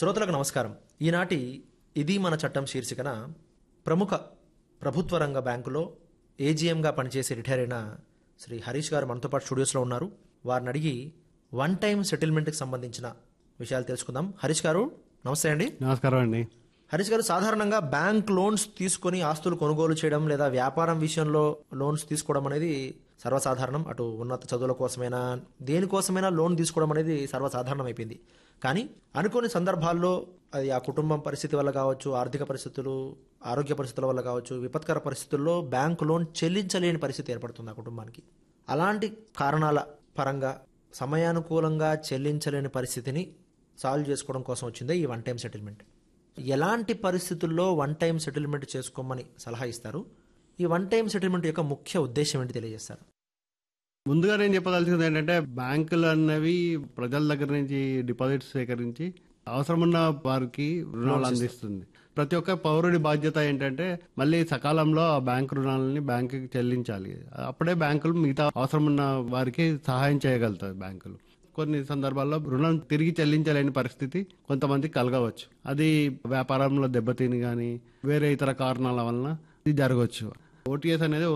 శ్రోతలకు నమస్కారం ఈనాటి ఇది మన చట్టం శీర్షికన ప్రముఖ ప్రభుత్వ రంగ బ్యాంకులో ఏజీఎంగా పనిచేసి రిటైర్ అయిన శ్రీ హరీష్ గారు మనతో పాటు స్టూడియోస్లో ఉన్నారు వారిని అడిగి వన్ టైం సెటిల్మెంట్కి సంబంధించిన విషయాలు తెలుసుకుందాం హరీష్ గారు నమస్తే అండి నమస్కారం అండి హరీష్ గారు సాధారణంగా బ్యాంక్ లోన్స్ తీసుకొని ఆస్తులు కొనుగోలు చేయడం లేదా వ్యాపారం విషయంలో లోన్స్ తీసుకోవడం అనేది సర్వసాధారణం అటు ఉన్నత చదువుల కోసమైనా దేనికోసమైనా లోన్ తీసుకోవడం అనేది సర్వసాధారణం అయిపోయింది కానీ అనుకోని సందర్భాల్లో అది ఆ కుటుంబం పరిస్థితి వల్ల కావచ్చు ఆర్థిక పరిస్థితులు ఆరోగ్య పరిస్థితుల వల్ల కావచ్చు విపత్కర పరిస్థితుల్లో బ్యాంక్ లోన్ చెల్లించలేని పరిస్థితి ఏర్పడుతుంది ఆ కుటుంబానికి అలాంటి కారణాల పరంగా సమయానుకూలంగా చెల్లించలేని పరిస్థితిని సాల్వ్ చేసుకోవడం కోసం వచ్చిందే ఈ వన్ టైం సెటిల్మెంట్ ఎలాంటి పరిస్థితుల్లో వన్ టైం సెటిల్మెంట్ చేసుకోమని సలహా ఇస్తారు ఈ వన్ టైం సెటిల్మెంట్ యొక్క ముఖ్య ఉద్దేశం ఏంటి తెలియజేస్తారు ముందుగా నేను చెప్పదలుచుకుంది ఏంటంటే బ్యాంకులు అన్నవి ప్రజల దగ్గర నుంచి డిపాజిట్స్ సేకరించి అవసరమున్న వారికి రుణాలు అందిస్తుంది ప్రతి ఒక్క పౌరుడి బాధ్యత ఏంటంటే మళ్ళీ సకాలంలో ఆ బ్యాంకు రుణాలని బ్యాంకుకి చెల్లించాలి అప్పుడే బ్యాంకులు మిగతా అవసరమున్న వారికి సహాయం చేయగలుగుతాయి బ్యాంకులు కొన్ని సందర్భాల్లో రుణం తిరిగి చెల్లించలేని పరిస్థితి కొంతమందికి కలగవచ్చు అది వ్యాపారంలో దెబ్బతిని కానీ వేరే ఇతర కారణాల వలన ఇది జరగవచ్చు ఓటీఎస్ అనేది